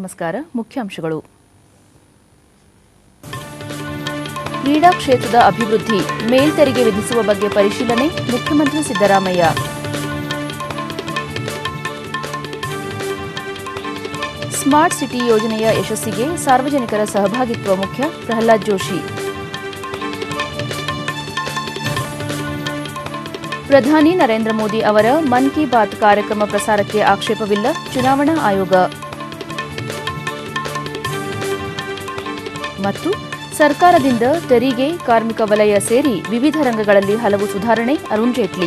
ನಮಸ್ಕಾರ ಮುಖ್ಯಾಂಶಗಳು ಕ್ರೀಡಾ ಕ್ಷೇತ್ರದ ಅಭಿವೃದ್ಧಿ ಮೇಲ್ತೆರಿಗೆ ವಿಧಿಸುವ ಬಗ್ಗೆ ಪರಿಶೀಲನೆ ಮುಖ್ಯಮಂತ್ರಿ ಸಿದ್ದರಾಮಯ್ಯ ಸ್ಮಾರ್ಟ್ ಸಿಟಿ ಯೋಜನೆಯ ಯಶಸ್ಸಿಗೆ ಸಾರ್ವಜನಿಕರ ಸಹಭಾಗಿತ್ವ ಮುಖ್ಯ ಪ್ರಹ್ಲಾದ್ ಜೋಶಿ ಪ್ರಧಾನಿ ನರೇಂದ್ರ ಮೋದಿ ಅವರ ಮನ್ ಕಿ ಬಾತ್ ಕಾರ್ಯಕ್ರಮ ಪ್ರಸಾರಕ್ಕೆ ಆಕ್ಷೇಪವಿಲ್ಲ ಚುನಾವಣಾ ಆಯೋಗ ಮತ್ತು ಸರ್ಕಾರದಿಂದ ತೆರಿಗೆ ಕಾರ್ಮಿಕ ವಲಯ ಸೇರಿ ವಿವಿಧ ರಂಗಗಳಲ್ಲಿ ಹಲವು ಸುಧಾರಣೆ ಅರುಣ್ ಜೇಟ್ಲಿ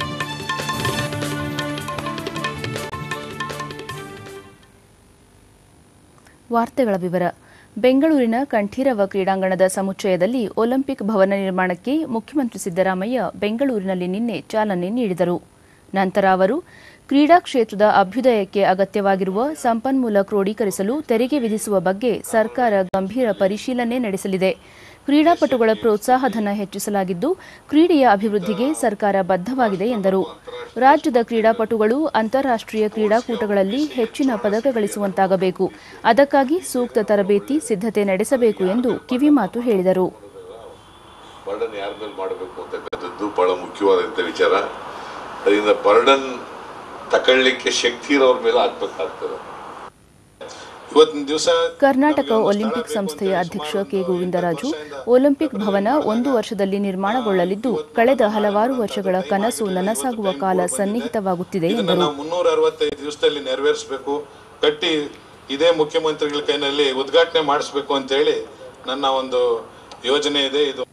ವಾರ್ತೆಗಳ ವಿವರ ಬೆಂಗಳೂರಿನ ಕಂಠೀರವ ಕ್ರೀಡಾಂಗಣದ ಸಮುಚ್ಚಯದಲ್ಲಿ ಒಲಿಂಪಿಕ್ ಭವನ ನಿರ್ಮಾಣಕ್ಕೆ ಮುಖ್ಯಮಂತ್ರಿ ಸಿದ್ದರಾಮಯ್ಯ ಬೆಂಗಳೂರಿನಲ್ಲಿ ನಿನ್ನೆ ಚಾಲನೆ ನೀಡಿದರು ನಂತರ ಅವರು ಕ್ರೀಡಾ ಕ್ಷೇತ್ರದ ಅಭ್ಯುದಯಕ್ಕೆ ಅಗತ್ಯವಾಗಿರುವ ಸಂಪನ್ಮೂಲ ಕ್ರೋಢೀಕರಿಸಲು ತೆರಿಗೆ ವಿಧಿಸುವ ಬಗ್ಗೆ ಸರ್ಕಾರ ಗಂಭೀರ ಪರಿಶೀಲನೆ ನಡೆಸಲಿದೆ ಕ್ರೀಡಾಪಟುಗಳ ಪ್ರೋತ್ಸಾಹಧನ ಹೆಚ್ಚಿಸಲಾಗಿದ್ದು ಕ್ರೀಡೆಯ ಅಭಿವೃದ್ಧಿಗೆ ಸರ್ಕಾರ ಬದ್ಧವಾಗಿದೆ ಎಂದರು ರಾಜ್ಯದ ಕ್ರೀಡಾಪಟುಗಳು ಅಂತಾರಾಷ್ಟ್ರೀಯ ಕ್ರೀಡಾಕೂಟಗಳಲ್ಲಿ ಹೆಚ್ಚಿನ ಪದಕ ಗಳಿಸುವಂತಾಗಬೇಕು ಅದಕ್ಕಾಗಿ ಸೂಕ್ತ ತರಬೇತಿ ಸಿದ್ಧತೆ ನಡೆಸಬೇಕು ಎಂದು ಕಿವಿಮಾತು ಹೇಳಿದರು ಬರ್ಡನ್ ಯಾರ ಮೇಲೆ ಮಾಡಬೇಕು ಅಂತಕ್ಕಂಥದ್ದು ಬಹಳ ಮುಖ್ಯವಾದಂಥ ವಿಚಾರ ಅದರಿಂದ ಬರ್ಡನ್ ತಗೊಳ್ಳಿಕ್ಕೆ ಶಕ್ತಿ ಇರೋರ ಮೇಲೆ ಹಾಕ್ಬೇಕಾಗ್ತದೆ ಇವತ್ತಿನ ದಿವಸ ಕರ್ನಾಟಕ ಒಲಿಂಪಿಕ್ ಸಂಸ್ಥೆಯ ಅಧ್ಯಕ್ಷ ಕೆ ಗೋವಿಂದರಾಜು ಒಲಿಂಪಿಕ್ ಭವನ ಒಂದು ವರ್ಷದಲ್ಲಿ ನಿರ್ಮಾಣಗೊಳ್ಳಲಿದ್ದು ಕಳೆದ ಹಲವಾರು ವರ್ಷಗಳ ಕನಸು ನನಸಾಗುವ ಕಾಲ ಸನ್ನಿಹಿತವಾಗುತ್ತಿದೆ ಇದನ್ನ ಎಂದರು ನಾವು ಮುನ್ನೂರ ಅರವತ್ತೈದು ದಿವಸದಲ್ಲಿ ನೆರವೇರಿಸಬೇಕು ಕಟ್ಟಿ ಇದೇ ಮುಖ್ಯಮಂತ್ರಿಗಳ ಕೈನಲ್ಲಿ ಉದ್ಘಾಟನೆ ಮಾಡಿಸ್ಬೇಕು ಅಂತ ಹೇಳಿ ನನ್ನ ಒಂದು ಯೋಜನೆ ಇದೆ ಇದು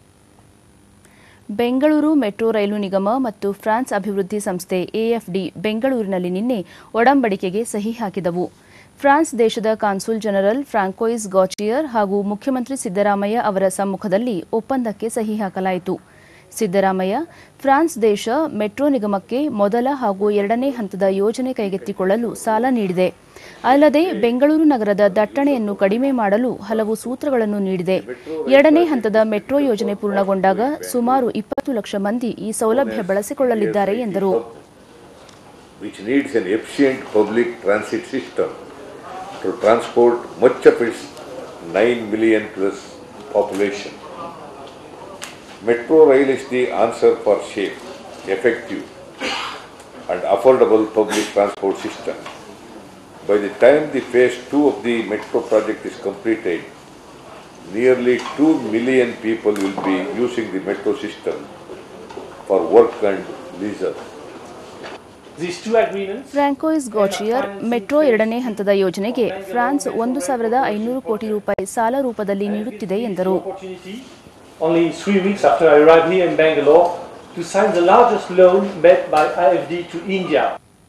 ಬೆಂಗಳೂರು ಮೆಟ್ರೋ ರೈಲು ನಿಗಮ ಮತ್ತು ಫ್ರಾನ್ಸ್ ಅಭಿವೃದ್ಧಿ ಸಂಸ್ಥೆ ಎಎಫ್ಡಿ ಬೆಂಗಳೂರಿನಲ್ಲಿ ನಿನ್ನೆ ಒಡಂಬಡಿಕೆಗೆ ಸಹಿ ಹಾಕಿದವು ಫ್ರಾನ್ಸ್ ದೇಶದ ಕಾನ್ಸುಲ್ ಜನರಲ್ ಫ್ರಾಂಕೋಯಿಸ್ ಗಾಚಿಯರ್ ಹಾಗೂ ಮುಖ್ಯಮಂತ್ರಿ ಸಿದ್ದರಾಮಯ್ಯ ಅವರ ಸಮ್ಮುಖದಲ್ಲಿ ಒಪ್ಪಂದಕ್ಕೆ ಸಹಿ ಹಾಕಲಾಯಿತು ಸಿದ್ದರಾಮಯ್ಯ ಫ್ರಾನ್ಸ್ ದೇಶ ಮೆಟ್ರೋ ನಿಗಮಕ್ಕೆ ಮೊದಲ ಹಾಗೂ ಎರಡನೇ ಹಂತದ ಯೋಜನೆ ಕೈಗೆತ್ತಿಕೊಳ್ಳಲು ಸಾಲ ನೀಡಿದೆ ಅಲ್ಲದೆ ಬೆಂಗಳೂರು ನಗರದ ದಟ್ಟಣೆಯನ್ನು ಕಡಿಮೆ ಮಾಡಲು ಹಲವು ಸೂತ್ರಗಳನ್ನು ನೀಡಿದೆ ಎರಡನೇ ಹಂತದ ಮೆಟ್ರೋ ಯೋಜನೆ ಪೂರ್ಣಗೊಂಡಾಗ ಸುಮಾರು ಇಪ್ಪತ್ತು ಲಕ್ಷ ಮಂದಿ ಈ ಸೌಲಭ್ಯ ಬಳಸಿಕೊಳ್ಳಲಿದ್ದಾರೆ ಎಂದರು which needs an efficient public transit system to transport much of its 9 million plus population. Metro rail is the answer for safe, effective and affordable public transport system. By the time the phase 2 of the metro project is completed, nearly 2 million people will be using the metro system for work and leisure. These two agreements Francois Gachier metro ಎರಡನೇ ಹಂತದ ಯೋಜನೆಗೆ France ಒಂದು ಸಾವಿರದ ಐನೂರು ಕೋಟಿ ರೂಪಾಯಿ ಸಾಲ ರೂಪದಲ್ಲಿ ನೀಡುತ್ತಿದೆ ಎಂದರು opportunity only three weeks after I arrived here in Bangalore to sign the largest loan made by IFD to India.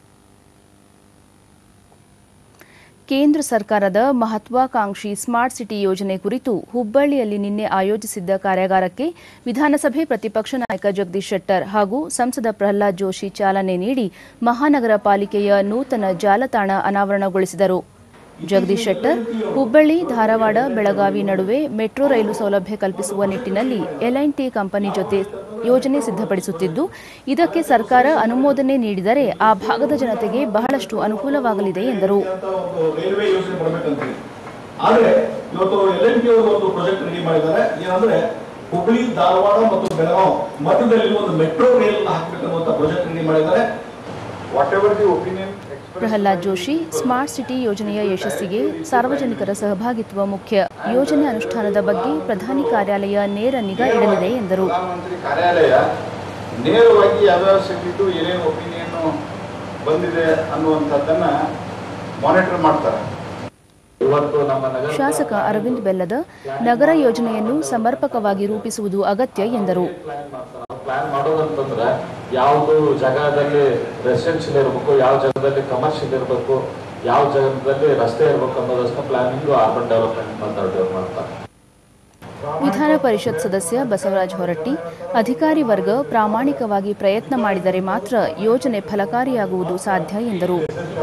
ಕೇಂದ್ರ ಸರ್ಕಾರದ ಮಹತ್ವಾಕಾಂಕ್ಷಿ ಸ್ಮಾರ್ಟ್ ಸಿಟಿ ಯೋಜನೆ ಕುರಿತು ಹುಬ್ಬಳ್ಳಿಯಲ್ಲಿ ನಿನ್ನೆ ಆಯೋಜಿಸಿದ್ದ ಕಾರ್ಯಾಗಾರಕ್ಕೆ ವಿಧಾನಸಭೆ ಪ್ರತಿಪಕ್ಷ ನಾಯಕ ಜಗದೀಶ್ ಶೆಟ್ಟರ್ ಹಾಗೂ ಸಂಸದ ಪ್ರಹ್ಲಾದ್ ಜೋಶಿ ಚಾಲನೆ ನೀಡಿ ಮಹಾನಗರ ಪಾಲಿಕೆಯ ನೂತನ ಜಾಲತಾಣ ಅನಾವರಣಗೊಳಿಸಿದರು ಜಗದೀಶ್ ಶೆಟ್ಟರ್ ಹುಬ್ಬಳ್ಳಿ ಧಾರವಾಡ ಬೆಳಗಾವಿ ನಡುವೆ ಮೆಟ್ರೋ ರೈಲು ಸೌಲಭ್ಯ ಕಲ್ಪಿಸುವ ನಿಟ್ಟಿನಲ್ಲಿ ಎಲ್ ಟಿ ಕಂಪನಿ ಜೊತೆ ಯೋಜನೆ ಸಿದ್ಧಪಡಿಸುತ್ತಿದ್ದು ಇದಕ್ಕೆ ಸರ್ಕಾರ ಅನುಮೋದನೆ ನೀಡಿದರೆ ಆ ಭಾಗದ ಜನತೆಗೆ ಬಹಳಷ್ಟು ಅನುಕೂಲವಾಗಲಿದೆ ಎಂದರು ಅಂತ ಒಂದು ರೈಲ್ವೆ ಯೋಜನೆ ಬರಬೇಕಂತ ಆದ್ರೆ ಇವತ್ತು ಎಲ್ ಎನ್ ಪಿ ಅವರು ಒಂದು ಪ್ರಾಜೆಕ್ಟ್ ರೆಡಿ ಮಾಡಿದ್ದಾರೆ ಏನಂದ್ರೆ ಹುಬ್ಳಿ ಧಾರವಾಡ ಮತ್ತು ಬೆಳಗಾವಿ ಮಧ್ಯದಲ್ಲಿ ಒಂದು ಮೆಟ್ರೋ ರೈಲ್ ಹಾಕಬೇಕನ್ನುವಂತ ಪ್ರಾಜೆಕ್ಟ್ ರೆಡಿ ಮಾಡಿದ್ದಾರೆ whatever the opinion Prahlad Joshi smart city ಯೋಜನೆಯ ಯಶಸ್ಸಿಗೆ ಸಾರ್ವಜನಿಕರ ಸಹಭಾಗಿತ್ವ ಮುಖ್ಯ ಯೋಜನೆ ಅನುಷ್ಠಾನದ ಬಗ್ಗೆ ಪ್ರಧಾನಿ ಕಾರ್ಯಾಲಯ ನೇರ ನಿಗಾ ಇಡಲಿದೆ ಎಂದರು ಪ್ರಧಾನಮಂತ್ರಿ ಕಾರ್ಯಾಲಯ ನೇರವಾಗಿ ಯಾವ್ಯಾವ ಸಿಟಿದು ಏನೇನು ಒಪಿನಿಯನ್ ಬಂದಿದೆ ಅನ್ನುವಂಥದ್ದನ್ನ ಮಾನಿಟರ್ ಮಾಡ್ತಾರೆ ಇವತ್ತು ನಮ್ಮ ನಗರ ಶಾಸಕ ಅರವಿಂದ್ ಬೆಲ್ಲದ ನಗರ ಯೋಜನೆಯನ್ನು ಸಮರ್ಪಕವಾಗಿ ರೂಪಿಸುವುದು ಅಗತ್ಯ ಎಂದರು ಪ್ಲಾನ್ ಮಾಡೋದಂತಂದ್ರೆ ಯಾವುದು ಜಾಗದಲ್ಲಿ ರೆಸಿಡೆನ್ಷಿಯಲ್ ಇರಬೇಕು ಯಾವ ಜಾಗದಲ್ಲಿ ಕಮರ್ಷಿಯಲ್ ಇರಬೇಕು ಯಾವ ಜಾಗದಲ್ಲಿ ರಸ್ತೆ ಇರಬೇಕು ಅನ್ನೋದಷ್ಟು ಪ್ಲಾನಿಂಗ್ ಅರ್ಬನ್ ಡೆವಲಪ್ಮೆಂಟ್ ಮಾತಾಡೋರು ಮಾಡ್ತಾರೆ ವಿಧಾನ ಪರಿಷತ್ ಸದಸ್ಯ ಬಸವರಾಜ ಹೊರಟ್ಟಿ ಅಧಿಕಾರಿ ವರ್ಗ ಪ್ರಾಮಾಣಿಕವಾಗಿ ಪ್ರಯತ್ನ ಮಾಡಿದರೆ ಮಾತ್ರ ಯೋಜನೆ ಫಲಕಾರಿಯಾಗುವುದು ಸಾಧ್ಯ ಎಂದರು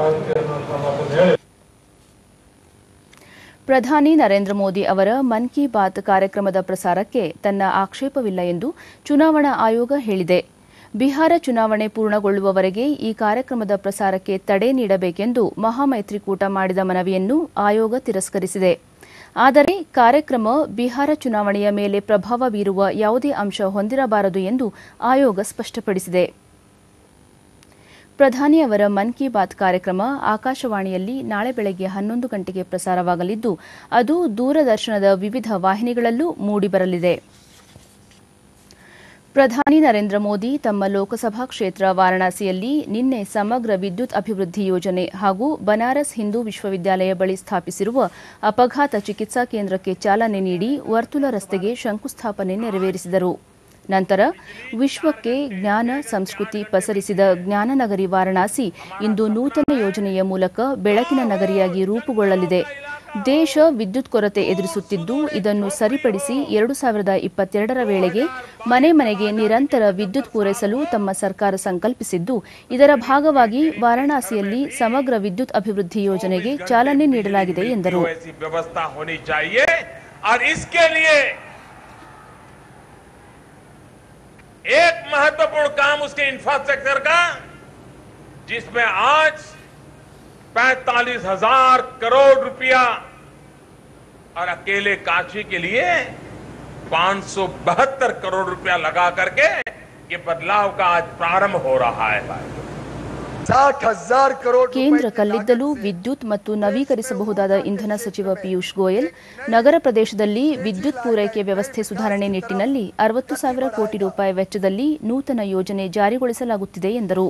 ಪ್ರಧಾನಿ ನರೇಂದ್ರ ಮೋದಿ ಅವರ ಮನ್ ಕಿ ಬಾತ್ ಕಾರ್ಯಕ್ರಮದ ಪ್ರಸಾರಕ್ಕೆ ತನ್ನ ಆಕ್ಷೇಪವಿಲ್ಲ ಎಂದು ಚುನಾವಣಾ ಆಯೋಗ ಹೇಳಿದೆ ಬಿಹಾರ ಚುನಾವಣೆ ಪೂರ್ಣಗೊಳ್ಳುವವರೆಗೆ ಈ ಕಾರ್ಯಕ್ರಮದ ಪ್ರಸಾರಕ್ಕೆ ತಡೆ ನೀಡಬೇಕೆಂದು ಮಹಾಮೈತ್ರಿಕೂಟ ಮಾಡಿದ ಮನವಿಯನ್ನು ಆಯೋಗ ತಿರಸ್ಕರಿಸಿದೆ ಆದರೆ ಕಾರ್ಯಕ್ರಮ ಬಿಹಾರ ಚುನಾವಣೆಯ ಮೇಲೆ ಪ್ರಭಾವ ಬೀರುವ ಯಾವುದೇ ಅಂಶ ಹೊಂದಿರಬಾರದು ಎಂದು ಆಯೋಗ ಸ್ಪಷ್ಟಪಡಿಸಿದೆ ಪ್ರಧಾನಿ ಅವರ ಮನ್ ಕಿ ಬಾತ್ ಕಾರ್ಯಕ್ರಮ ಆಕಾಶವಾಣಿಯಲ್ಲಿ ನಾಳೆ ಬೆಳಗ್ಗೆ ಹನ್ನೊಂದು ಗಂಟೆಗೆ ಪ್ರಸಾರವಾಗಲಿದ್ದು ಅದು ದೂರದರ್ಶನದ ವಿವಿಧ ವಾಹಿನಿಗಳಲ್ಲೂ ಮೂಡಿಬರಲಿದೆ ಪ್ರಧಾನಿ ನರೇಂದ್ರ ಮೋದಿ ತಮ್ಮ ಲೋಕಸಭಾ ಕ್ಷೇತ್ರ ವಾರಾಣಸಿಯಲ್ಲಿ ನಿನ್ನೆ ಸಮಗ್ರ ವಿದ್ಯುತ್ ಅಭಿವೃದ್ಧಿ ಯೋಜನೆ ಹಾಗೂ ಬನಾರಸ್ ಹಿಂದೂ ವಿಶ್ವವಿದ್ಯಾಲಯ ಬಳಿ ಸ್ಥಾಪಿಸಿರುವ ಅಪಘಾತ ಚಿಕಿತ್ಸಾ ಕೇಂದ್ರಕ್ಕೆ ಚಾಲನೆ ನೀಡಿ ವರ್ತುಲ ರಸ್ತೆಗೆ ಶಂಕುಸ್ಥಾಪನೆ ನೆರವೇರಿಸಿದರು ನಂತರ ವಿಶ್ವಕ್ಕೆ ಜ್ಞಾನ ಸಂಸ್ಕೃತಿ ಪಸರಿಸಿದ ಜ್ಞಾನನಗರಿ ವಾರಣಾಸಿ ಇಂದು ನೂತನ ಯೋಜನೆಯ ಮೂಲಕ ಬೆಳಕಿನ ನಗರಿಯಾಗಿ ರೂಪುಗೊಳ್ಳಲಿದೆ ದೇಶ ವಿದ್ಯುತ್ ಕೊರತೆ ಎದುರಿಸುತ್ತಿದ್ದು ಇದನ್ನು ಸರಿಪಡಿಸಿ ಎರಡು ಸಾವಿರದ ಇಪ್ಪತ್ತೆರಡರ ವೇಳೆಗೆ ಮನೆ ಮನೆಗೆ ನಿರಂತರ ವಿದ್ಯುತ್ ಪೂರೈಸಲು ತಮ್ಮ ಸರ್ಕಾರ ಸಂಕಲ್ಪಿಸಿದ್ದು ಇದರ ಭಾಗವಾಗಿ ವಾರಣಾಸಿಯಲ್ಲಿ ಸಮಗ್ರ ವಿದ್ಯುತ್ ಅಭಿವೃದ್ಧಿ ಯೋಜನೆಗೆ ಚಾಲನೆ ನೀಡಲಾಗಿದೆ ಎಂದರು ऐसी व्यवस्था होनी चाहिए और इसके लिए एक महत्वपूर्ण काम उसके इंफ्रास्ट्रक्चर का जिसमें आज पैंतालीस हजार करोड़ रुपया और अकेले काशी के लिए पांच करोड़ रुपया लगा करके ये बदलाव का आज प्रारंभ हो रहा है साठ हजार करोड़ ಕೇಂದ್ರ ಕಲ್ಲಿದ್ದಲು ವಿದ್ಯುತ್ ಮತ್ತು ನವೀಕರಿಸಬಹುದಾದ ಇಂಧನ ಸಚಿವ ಪಿಯೂಷ್ ಗೋಯಲ್ ನಗರ ಪ್ರದೇಶದಲ್ಲಿ ವಿದ್ಯುತ್ ಪೂರೈಕೆ ವ್ಯವಸ್ಥೆ ಸುಧಾರಣೆ ನಿಟ್ಟಿನಲ್ಲಿ ಅರವತ್ತು ಸಾವಿರ ಕೋಟಿ ರೂಪಾಯಿ ವೆಚ್ಚದಲ್ಲಿ ನೂತನ ಯೋಜನೆ ಜಾರಿಗೊಳಿಸಲಾಗುತ್ತಿದೆ ಎಂದರು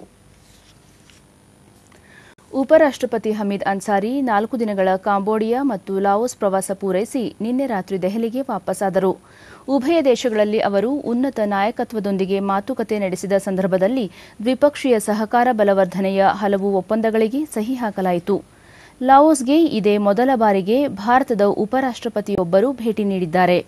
ಉಪರಾಷ್ಟ್ರಪತಿ ಹಮೀದ್ ಅನ್ಸಾರಿ ನಾಲ್ಕು ದಿನಗಳ ಕಾಂಬೋಡಿಯಾ ಮತ್ತು ಲಾವೋಸ್ ಪ್ರವಾಸ ಪೂರೈಸಿ ನಿನ್ನೆ ರಾತ್ರಿ ದೆಹಲಿಗೆ ವಾಪಸ್ಸಾದರು ಉಭಯ ದೇಶಗಳಲ್ಲಿ ಅವರು ಉನ್ನತ ನಾಯಕತ್ವದೊಂದಿಗೆ ಮಾತುಕತೆ ನಡೆಸಿದ ಸಂದರ್ಭದಲ್ಲಿ ದ್ವಿಪಕ್ಷೀಯ ಸಹಕಾರ ಬಲವರ್ಧನೆಯ ಹಲವು ಒಪ್ಪಂದಗಳಿಗೆ ಸಹಿ ಹಾಕಲಾಯಿತು ಲಾವೋಸ್ಗೆ ಇದೇ ಮೊದಲ ಬಾರಿಗೆ ಭಾರತದ ಉಪರಾಷ್ಟ್ರಪತಿಯೊಬ್ಬರು ಭೇಟಿ ನೀಡಿದ್ದಾರೆ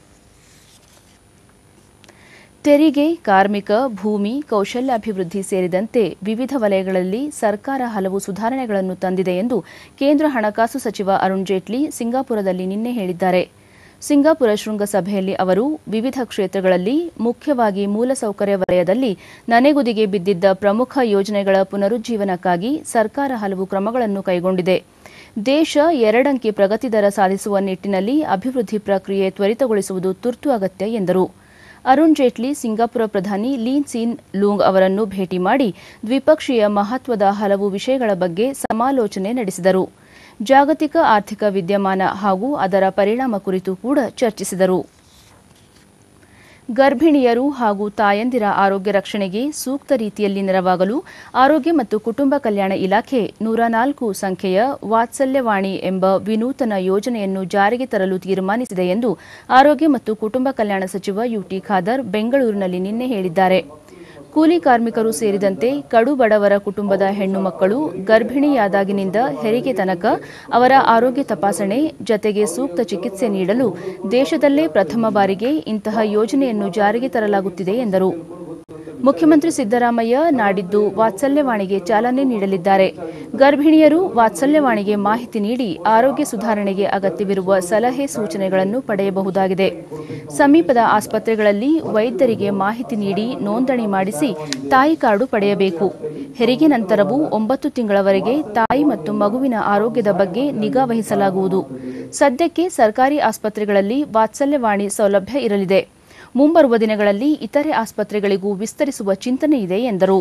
ತೆರಿಗೆ ಕಾರ್ಮಿಕ ಭೂಮಿ ಕೌಶಲ್ಯಾಭಿವೃದ್ಧಿ ಸೇರಿದಂತೆ ವಿವಿಧ ವಲಯಗಳಲ್ಲಿ ಸರ್ಕಾರ ಹಲವು ಸುಧಾರಣೆಗಳನ್ನು ತಂದಿದೆ ಎಂದು ಕೇಂದ್ರ ಹಣಕಾಸು ಸಚಿವ ಅರುಣ್ ಜೇಟ್ಲಿ ಸಿಂಗಾಪುರದಲ್ಲಿ ನಿನ್ನೆ ಹೇಳಿದ್ದಾರೆ ಸಿಂಗಾಪುರ ಶೃಂಗಸಭೆಯಲ್ಲಿ ಅವರು ವಿವಿಧ ಕ್ಷೇತ್ರಗಳಲ್ಲಿ ಮುಖ್ಯವಾಗಿ ಮೂಲಸೌಕರ್ಯ ವಲಯದಲ್ಲಿ ನನೆಗುದಿಗೆ ಬಿದ್ದಿದ್ದ ಪ್ರಮುಖ ಯೋಜನೆಗಳ ಪುನರುಜ್ಜೀವನಕ್ಕಾಗಿ ಸರ್ಕಾರ ಹಲವು ಕ್ರಮಗಳನ್ನು ಕೈಗೊಂಡಿದೆ ದೇಶ ಎರಡಂಕಿ ಪ್ರಗತಿ ದರ ಸಾಧಿಸುವ ನಿಟ್ಟಿನಲ್ಲಿ ಅಭಿವೃದ್ಧಿ ಪ್ರಕ್ರಿಯೆ ತ್ವರಿತಗೊಳಿಸುವುದು ತುರ್ತು ಅಗತ್ಯ ಎಂದರು ಅರುಣ್ ಜೇಟ್ಲಿ ಸಿಂಗಾಪುರ ಪ್ರಧಾನಿ ಲೀನ್ ಸೀನ್ ಲೂಂಗ್ ಅವರನ್ನು ಭೇಟಿ ಮಾಡಿ ದ್ವಿಪಕ್ಷೀಯ ಮಹತ್ವದ ಹಲವು ವಿಷಯಗಳ ಬಗ್ಗೆ ಸಮಾಲೋಚನೆ ನಡೆಸಿದರು ಜಾಗತಿಕ ಆರ್ಥಿಕ ವಿದ್ಯಮಾನ ಹಾಗೂ ಅದರ ಪರಿಣಾಮ ಕುರಿತು ಕೂಡ ಚರ್ಚಿಸಿದರು ಗರ್ಭಿಣಿಯರು ಹಾಗೂ ತಾಯಂದಿರ ಆರೋಗ್ಯ ರಕ್ಷಣೆಗೆ ಸೂಕ್ತ ರೀತಿಯಲ್ಲಿ ನೆರವಾಗಲು ಆರೋಗ್ಯ ಮತ್ತು ಕುಟುಂಬ ಕಲ್ಯಾಣ ಇಲಾಖೆ ನೂರ ನಾಲ್ಕು ಸಂಖ್ಯೆಯ ವಾತ್ಸಲ್ಯವಾಣಿ ಎಂಬ ವಿನೂತನ ಯೋಜನೆಯನ್ನು ಜಾರಿಗೆ ತರಲು ತೀರ್ಮಾನಿಸಿದೆ ಎಂದು ಆರೋಗ್ಯ ಮತ್ತು ಕುಟುಂಬ ಕಲ್ಯಾಣ ಸಚಿವ ಯುಟಿ ಖಾದರ್ ಬೆಂಗಳೂರಿನಲ್ಲಿ ನಿನ್ನೆ ಹೇಳಿದ್ದಾರೆ ಕೂಲಿ ಕಾರ್ಮಿಕರು ಸೇರಿದಂತೆ ಕಡು ಬಡವರ ಕುಟುಂಬದ ಹೆಣ್ಣು ಮಕ್ಕಳು ಗರ್ಭಿಣಿಯಾದಾಗಿನಿಂದ ಹೆರಿಗೆ ತನಕ ಅವರ ಆರೋಗ್ಯ ತಪಾಸಣೆ ಜತೆಗೆ ಸೂಕ್ತ ಚಿಕಿತ್ಸೆ ನೀಡಲು ದೇಶದಲ್ಲೇ ಪ್ರಥಮ ಬಾರಿಗೆ ಇಂತಹ ಯೋಜನೆಯನ್ನು ಜಾರಿಗೆ ತರಲಾಗುತ್ತಿದೆ ಎಂದರು ಮುಖ್ಯಮಂತ್ರಿ ಸಿದ್ದರಾಮಯ್ಯ ನಾಡಿದ್ದು ವಾತ್ಸಲ್ಯವಾಣಿಗೆ ಚಾಲನೆ ನೀಡಲಿದ್ದಾರೆ ಗರ್ಭಿಣಿಯರು ವಾತ್ಸಲ್ಯವಾಣಿಗೆ ಮಾಹಿತಿ ನೀಡಿ ಆರೋಗ್ಯ ಸುಧಾರಣೆಗೆ ಅಗತ್ಯವಿರುವ ಸಲಹೆ ಸೂಚನೆಗಳನ್ನು ಪಡೆಯಬಹುದಾಗಿದೆ ಸಮೀಪದ ಆಸ್ಪತ್ರೆಗಳಲ್ಲಿ ವೈದ್ಯರಿಗೆ ಮಾಹಿತಿ ನೀಡಿ ನೋಂದಣಿ ಮಾಡಿಸಿ ತಾಯಿ ಕಾರ್ಡು ಪಡೆಯಬೇಕು ಹೆರಿಗೆ ನಂತರವೂ ಒಂಬತ್ತು ತಿಂಗಳವರೆಗೆ ತಾಯಿ ಮತ್ತು ಮಗುವಿನ ಆರೋಗ್ಯದ ಬಗ್ಗೆ ನಿಗಾ ವಹಿಸಲಾಗುವುದು ಸದ್ಯಕ್ಕೆ ಸರ್ಕಾರಿ ಆಸ್ಪತ್ರೆಗಳಲ್ಲಿ ವಾತ್ಸಲ್ಯವಾಣಿ ಸೌಲಭ್ಯ ಇರಲಿದೆ ಮುಂಬರುವ ದಿನಗಳಲ್ಲಿ ಇತರೆ ಆಸ್ಪತ್ರೆಗಳಿಗೂ ವಿಸ್ತರಿಸುವ ಚಿಂತನೆ ಇದೆ ಎಂದರು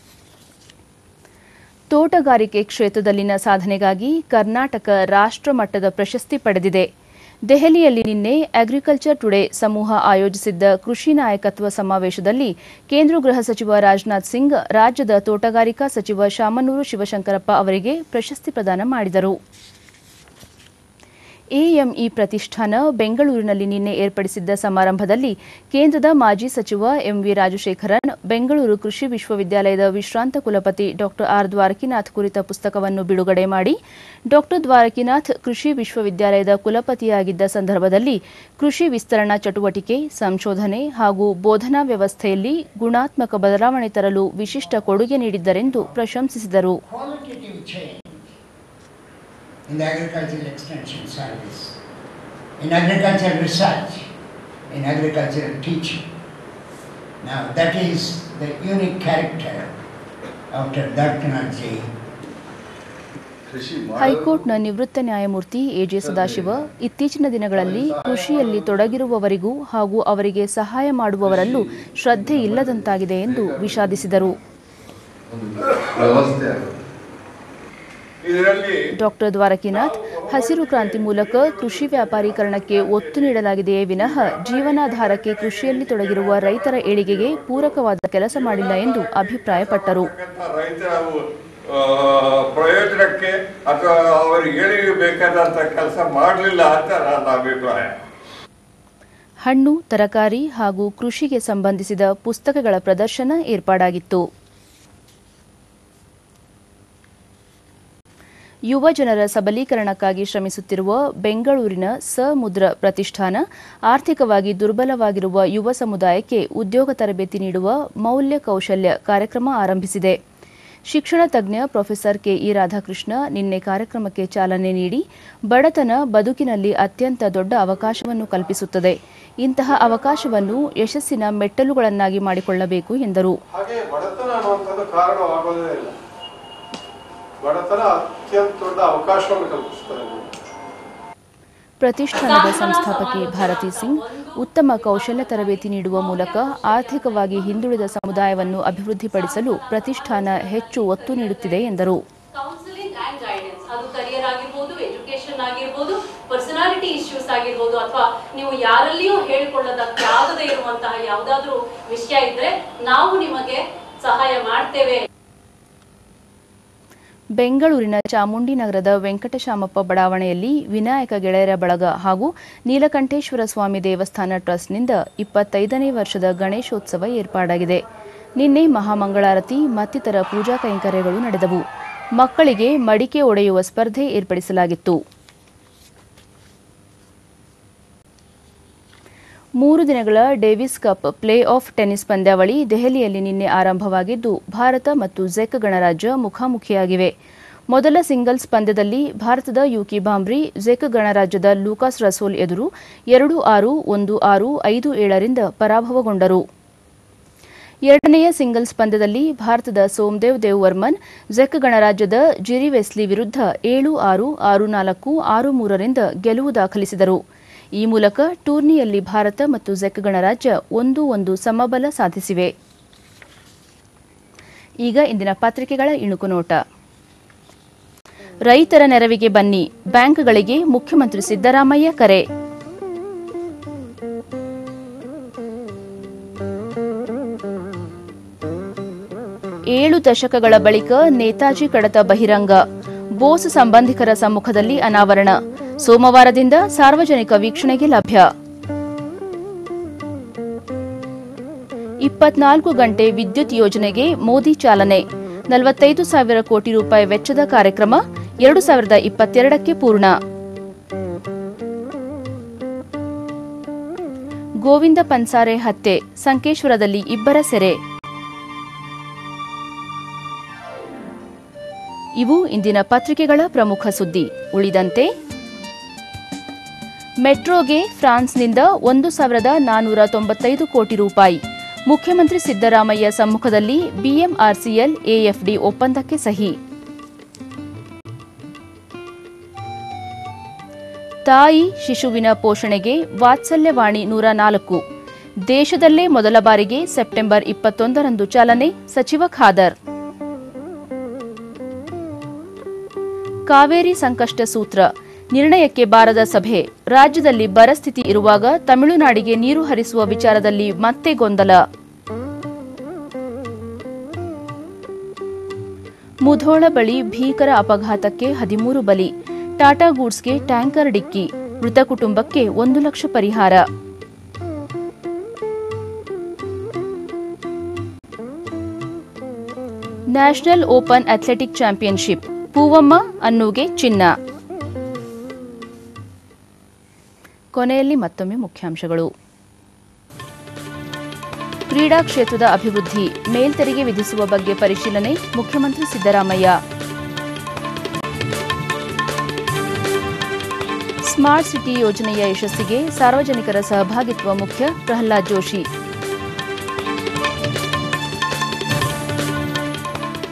ತೋಟಗಾರಿಕೆ ಕ್ಷೇತ್ರದಲ್ಲಿನ ಸಾಧನೆಗಾಗಿ ಕರ್ನಾಟಕ ರಾಷ್ಟ್ರಮಟ್ಟದ ಪ್ರಶಸ್ತಿ ಪಡೆದಿದೆ ದೆಹಲಿಯಲ್ಲಿ ನಿನ್ನೆ ಅಗ್ರಿಕಲ್ಚರ್ ಟುಡೇ ಸಮೂಹ ಆಯೋಜಿಸಿದ್ದ ಕೃಷಿ ನಾಯಕತ್ವ ಸಮಾವೇಶದಲ್ಲಿ ಕೇಂದ್ರ ಗೃಹ ಸಚಿವ ರಾಜನಾಥ್ ಸಿಂಗ್ ರಾಜ್ಯದ ತೋಟಗಾರಿಕಾ ಸಚಿವ ಶಾಮನೂರು ಶಿವಶಂಕರಪ್ಪ ಅವರಿಗೆ ಪ್ರಶಸ್ತಿ ಪ್ರದಾನ ಮಾಡಿದರು ಎಎಂಇ ಪ್ರತಿಷ್ಠಾನ ಬೆಂಗಳೂರಿನಲ್ಲಿ ನಿನ್ನೆ ಏರ್ಪಡಿಸಿದ್ದ ಸಮಾರಂಭದಲ್ಲಿ ಕೇಂದ್ರದ ಮಾಜಿ ಸಚಿವ ಎಂವಿ ರಾಜಶೇಖರನ್ ಬೆಂಗಳೂರು ಕೃಷಿ ವಿಶ್ವವಿದ್ಯಾಲಯದ ವಿಶ್ರಾಂತ ಕುಲಪತಿ ಡಾ ಆರ್ ದ್ವಾರಕಿನಾಥ್ ಕುರಿತ ಪುಸ್ತಕವನ್ನು ಬಿಡುಗಡೆ ಮಾಡಿ ಡಾ ದ್ವಾರಕಿನಾಥ್ ಕೃಷಿ ವಿಶ್ವವಿದ್ಯಾಲಯದ ಕುಲಪತಿಯಾಗಿದ್ದ ಸಂದರ್ಭದಲ್ಲಿ ಕೃಷಿ ವಿಸ್ತರಣಾ ಚಟುವಟಿಕೆ ಸಂಶೋಧನೆ ಹಾಗೂ ಬೋಧನಾ ವ್ಯವಸ್ಥೆಯಲ್ಲಿ ಗುಣಾತ್ಮಕ ಬದಲಾವಣೆ ತರಲು ವಿಶಿಷ್ಟ ಕೊಡುಗೆ ನೀಡಿದ್ದರೆಂದು ಪ್ರಶಂಸಿಸಿದರು qualitative change in the agricultural extension service, in agricultural research, in agricultural teaching. Now, that is the unique character of Dr. Ji. ಹೈಕೋರ್ಟ್ನ ನಿವೃತ್ತ ನ್ಯಾಯಮೂರ್ತಿ ಎಜೆ ಸದಾಶಿವ ಇತ್ತೀಚಿನ ದಿನಗಳಲ್ಲಿ ಕೃಷಿಯಲ್ಲಿ ತೊಡಗಿರುವವರಿಗೂ ಹಾಗೂ ಅವರಿಗೆ ಸಹಾಯ ಮಾಡುವವರಲ್ಲೂ ಶ್ರದ್ಧೆ ಇಲ್ಲದಂತಾಗಿದೆ ಎಂದು ವಿಷಾದಿಸಿದರು ವ್ಯವಸ್ಥೆ ಆಗುತ್ತೆ ಇದರಲ್ಲಿ ಡಾಕ್ಟರ್ ದ್ವಾರಕಿನಾಥ್ ಹಸಿರು ಕ್ರಾಂತಿ ಮೂಲಕ ಕೃಷಿ ವ್ಯಾಪಾರೀಕರಣಕ್ಕೆ ಒತ್ತು ನೀಡಲಾಗಿದೆಯೇ ವಿನಃ ಜೀವನಾಧಾರಕ್ಕೆ ಕೃಷಿಯಲ್ಲಿ ತೊಡಗಿರುವ ರೈತರ ಏಳಿಗೆಗೆ ಪೂರಕವಾದ ಕೆಲಸ ಮಾಡಿಲ್ಲ ಎಂದು ಅಭಿಪ್ರಾಯಪಟ್ಟರು ರೈತರ ಆ, ಪ್ರಯೋಜನಕ್ಕೆ ಅಥವಾ ಅವರಿಗೆ ಏಳಿಗೆ ಬೇಕಾದಂತ ಕೆಲಸ ಮಾಡಲಿಲ್ಲ ಅಂತ ನನ್ನ ಅಭಿಪ್ರಾಯ ಹಣ್ಣು ತರಕಾರಿ ಹಾಗೂ ಕೃಷಿಗೆ ಸಂಬಂಧಿಸಿದ ಪುಸ್ತಕಗಳ ಪ್ರದರ್ಶನ ಏರ್ಪಾಡಾಗಿತ್ತು ಯುವ ಜನರ ಸಬಲೀಕರಣಕ್ಕಾಗಿ ಶ್ರಮಿಸುತ್ತಿರುವ ಬೆಂಗಳೂರಿನ ಸಮುದ್ರ ಪ್ರತಿಷ್ಠಾನ ಆರ್ಥಿಕವಾಗಿ ದುರ್ಬಲವಾಗಿರುವ ಯುವ ಸಮುದಾಯಕ್ಕೆ ಉದ್ಯೋಗ ತರಬೇತಿ ನೀಡುವ ಮೌಲ್ಯ ಕೌಶಲ್ಯ ಕಾರ್ಯಕ್ರಮ ಆರಂಭಿಸಿದೆ ಶಿಕ್ಷಣ ತಜ್ಞ ಪ್ರೊಫೆಸರ್ ಕೆಇ ರಾಧಾಕೃಷ್ಣ ನಿನ್ನೆ ಕಾರ್ಯಕ್ರಮಕ್ಕೆ ಚಾಲನೆ ನೀಡಿ ಬಡತನ ಬದುಕಿನಲ್ಲಿ ಅತ್ಯಂತ ದೊಡ್ಡ ಅವಕಾಶವನ್ನು ಕಲ್ಪಿಸುತ್ತದೆ ಇಂತಹ ಅವಕಾಶವನ್ನು ಯಶಸ್ಸಿನ ಮೆಟ್ಟಲುಗಳನ್ನಾಗಿ ಮಾಡಿಕೊಳ್ಳಬೇಕು ಎಂದರು ಹಾಗೆ ಬಡತನ ಅನ್ನುವಂಥದ್ದು ಕಾರಣವಾಗೋದೇ ಇಲ್ಲ ಬಡತನ ಅತ್ಯಂತ ದೊಡ್ಡ ಅವಕಾಶವನ್ನು ಕಲ್ಪಿಸ್ತದೆ ನಮಗೆ. ಪ್ರತಿಷ್ಠಾನದ ಸಂಸ್ಥಾಪಕಿ ಭಾರತಿ ಸಿಂಗ್ ಉತ್ತಮ ಕೌಶಲ್ಯ ತರಬೇತಿ ನೀಡುವ ಮೂಲಕ ಆರ್ಥಿಕವಾಗಿ ಹಿಂದುಳಿದ ಸಮುದಾಯವನ್ನು ಅಭಿವೃದ್ಧಿಪಡಿಸಲು ಪ್ರತಿಷ್ಠಾನ ಹೆಚ್ಚು ಒತ್ತು ನೀಡುತ್ತಿದೆ ಎಂದರು ಕೌನ್ಸಿಲಿಂಗ್ ಅಂಡ್ ಗೈಡೆನ್ಸ್ ಅದು ಕರಿಯರ್ ಆಗಿರ್ಬೋದು ಎಜುಕೇಶನ್ ಆಗಿರ್ಬೋದು ಪರ್ಸನಾಲಿಟಿ ಇಶ್ಯೂಸ್ ಆಗಿರ್ಬೋದು ಅಥವಾ ನೀವು ಯಾರಲ್ಲಿಯೂ ಹೇಳಿಕೊಳ್ಳದಕ್ಕಾಗದೇ ಇರುವಂತಹ ಯಾವುದಾದ್ರೂ ವಿಷಯ ಇದ್ರೆ ನಾವು ನಿಮಗೆ ಸಹಾಯ ಮಾಡ್ತೇವೆ ಬೆಂಗಳೂರಿನ ಚಾಮುಂಡಿನಗರದ ವೆಂಕಟಶಾಮಪ್ಪ ಬಡಾವಣೆಯಲ್ಲಿ ವಿನಾಯಕ ಗೆಳೆಯರ ಬಳಗ ಹಾಗೂ ನೀಲಕಂಠೇಶ್ವರ ಸ್ವಾಮಿ ದೇವಸ್ಥಾನ ಟ್ರಸ್ಟ್ನಿಂದ ಇಪ್ಪತ್ತೈದನೇ ವರ್ಷದ ಗಣೇಶೋತ್ಸವ ಏರ್ಪಾಡಾಗಿದೆ ನಿನ್ನೆ ಮಹಾಮಂಗಳಾರತಿ ಮತ್ತಿತರ ಪೂಜಾ ಕೈಂಕರ್ಯಗಳು ನಡೆದವು ಮಕ್ಕಳಿಗೆ ಮಡಿಕೆ ಒಡೆಯುವ ಸ್ಪರ್ಧೆ ಏರ್ಪಡಿಸಲಾಗಿತ್ತು ಮೂರು ದಿನಗಳ Davis Cup playoff tennis ಪಂದ್ಯಾವಳಿ ದೆಹಲಿಯಲ್ಲಿ ನಿನ್ನೆ ಆರಂಭವಾಗಿದ್ದು ಭಾರತ ಮತ್ತು ಜೆಕ್ ಗಣರಾಜ್ಯ ಮುಖಾಮುಖಿಯಾಗಿವೆ ಮೊದಲ ಸಿಂಗಲ್ಸ್ ಪಂದ್ಯದಲ್ಲಿ ಭಾರತದ ಯುಕಿ ಬಾಂಬ್ರಿ ಜೆಕ್ ಗಣರಾಜ್ಯದ ಲೂಕಾಸ್ ರಸೋಲ್ ಎದುರು ಎರಡು ಆರು ಒಂದು ಆರು ಐದು ಏಳರಿಂದ ಪರಾಭವಗೊಂಡರು ಎರಡನೆಯ ಸಿಂಗಲ್ಸ್ ಪಂದ್ಯದಲ್ಲಿ ಭಾರತದ ಸೋಮದೇವ್ ದೇವ್ ವರ್ಮನ್ ಜೆಕ್ ಗಣರಾಜ್ಯದ ಜಿರಿ ವೆಸ್ಲಿ ವಿರುದ್ಧ ಏಳು ಆರು ಆರು ನಾಲ್ಕು ಆರು ಮೂರರಿಂದ ಗೆಲುವು ದಾಖಲಿಸಿದರು ಈ ಮೂಲಕ ಟೂರ್ನಿಯಲ್ಲಿ ಭಾರತ ಮತ್ತು ಜೆಕ್ ಗಣರಾಜ್ಯ ಒಂದು ಒಂದು ಸಮಬಲ ಸಾಧಿಸಿವೆ ಈಗ ಇಂದಿನ ಪತ್ರಿಕೆಗಳ ಇಣುಕು ನೋಟ ರೈತರ ನೆರವಿಗೆ ಬನ್ನಿ ಬ್ಯಾಂಕ್ಗಳಿಗೆ ಮುಖ್ಯಮಂತ್ರಿ ಸಿದ್ದರಾಮಯ್ಯ ಕರೆ ಏಳು ದಶಕಗಳ ಬಳಿಕ ನೇತಾಜಿ ಕಡತ ಬಹಿರಂಗ ಬೋಸ್ ಸಂಬಂಧಿಕರ ಸಮ್ಮುಖದಲ್ಲಿ ಅನಾವರಣ ಸೋಮವಾರದಿಂದ ಸಾರ್ವಜನಿಕ ವೀಕ್ಷಣೆಗೆ ಲಭ್ಯ ಇಪ್ಪತ್ನಾಲ್ಕು ಗಂಟೆ ವಿದ್ಯುತ್ ಯೋಜನೆಗೆ ಮೋದಿ ಚಾಲನೆ ನಲವತ್ತೈದು ಸಾವಿರ ಕೋಟಿ ರೂಪಾಯಿ ವೆಚ್ಚದ ಕಾರ್ಯಕ್ರಮ ಎರಡು ಸಾವಿರದ ಇಪ್ಪತ್ತೆರಡಕ್ಕೆ ಪೂರ್ಣ ಗೋವಿಂದ ಪನ್ಸಾರೆ ಹತ್ಯೆ ಸಂಕೇಶ್ವರದಲ್ಲಿ ಇಬ್ಬರ ಸೆರೆ ಇವು ಇಂದಿನ ಪತ್ರಿಕೆಗಳ ಪ್ರಮುಖ ಸುದ್ದಿ ಉಳಿದಂತೆ ಮೆಟ್ರೋಗೆ ಫ್ರಾನ್ಸ್ನಿಂದ ಒಂದು ಸಾವಿರದ ನಾನ್ನೂರ ತೊಂಬತ್ತೈದು ಕೋಟಿ ರೂಪಾಯಿ ಮುಖ್ಯಮಂತ್ರಿ ಸಿದ್ದರಾಮಯ್ಯ ಸಮ್ಮುಖದಲ್ಲಿ ಬಿಎಂಆರ್ಸಿಎಲ್ ಎಎಫ್ಡಿ ಒಪ್ಪಂದಕ್ಕೆ ಸಹಿ ತಾಯಿ ಶಿಶುವಿನ ಪೋಷಣೆಗೆ ವಾತ್ಸಲ್ಯವಾಣಿ ನೂರ ನಾಲ್ಕು ದೇಶದಲ್ಲೇ ಮೊದಲ ಬಾರಿಗೆ ಸೆಪ್ಟೆಂಬರ್ ಇಪ್ಪತ್ತೊಂದರಂದು ಚಾಲನೆ ಸಚಿವ ಖಾದರ್ ಕಾವೇರಿ ಸಂಕಷ್ಟ ಸೂತ್ರ ನಿರ್ಣಯಕ್ಕೆ ಬಾರದ ಸಭೆ ರಾಜ್ಯದಲ್ಲಿ ಬರಸ್ಥಿತಿ ಇರುವಾಗ ತಮಿಳುನಾಡಿಗೆ ನೀರು ಹರಿಸುವ ವಿಚಾರದಲ್ಲಿ ಮತ್ತೆ ಗೊಂದಲ ಮುಧೋಳ ಬಳಿ ಭೀಕರ ಅಪಘಾತಕ್ಕೆ ಹದಿಮೂರು ಬಲಿ ಟಾಟಾ ಗೂಡ್ಸ್ಗೆ ಟ್ಯಾಂಕರ್ ಡಿಕ್ಕಿ ಮೃತ ಕುಟುಂಬಕ್ಕೆ ಒಂದು ಲಕ್ಷ ಪರಿಹಾರ national open athletic championship Poovamma ಅನ್ನುಗೆ ಚಿನ್ನ ಕೊನೆಯಲ್ಲಿ ಮತ್ತೊಮ್ಮೆ ಮುಖ್ಯಾಂಶಗಳು ಕ್ರೀಡಾ ಕ್ಷೇತ್ರದ ಅಭಿವೃದ್ಧಿ ಮೇಲ್ತೆರಿಗೆ ವಿಧಿಸುವ ಬಗ್ಗೆ ಪರಿಶೀಲನೆ ಮುಖ್ಯಮಂತ್ರಿ ಸಿದ್ದರಾಮಯ್ಯ ಸ್ಮಾರ್ಟ್ ಸಿಟಿ ಯೋಜನೆಯ ಯಶಸ್ಸಿಗೆ ಸಾರ್ವಜನಿಕರ ಸಹಭಾಗಿತ್ವ ಮುಖ್ಯ ಪ್ರಹ್ಲಾದ್ ಜೋಶಿ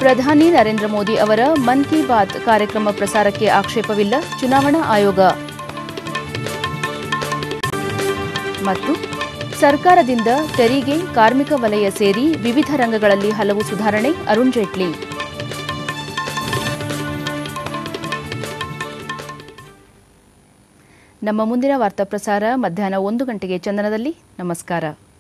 ಪ್ರಧಾನಿ ನರೇಂದ್ರ ಮೋದಿ ಅವರ ಮನ್ ಕಿ ಬಾತ್ ಕಾರ್ಯಕ್ರಮ ಪ್ರಸಾರಕ್ಕೆ ಆಕ್ಷೇಪವಿಲ್ಲ ಚುನಾವಣಾ ಆಯೋಗ ಮತ್ತು ಸರ್ಕಾರದಿಂದ ತೆರಿಗೆ ಕಾರ್ಮಿಕ ವಲಯ ಸೇರಿ ವಿವಿಧ ರಂಗಗಳಲ್ಲಿ ಹಲವು ಸುಧಾರಣೆ ಅರುಣ್ ಜೇಟ್ಲಿ ನಮ್ಮ ಮುಂದಿನ ವಾರ್ತಾ ಪ್ರಸಾರ ಮಧ್ಯಾಹ್ನ ಒಂದು ಗಂಟೆಗೆ ಚಂದನದಲ್ಲಿ ನಮಸ್ಕಾರ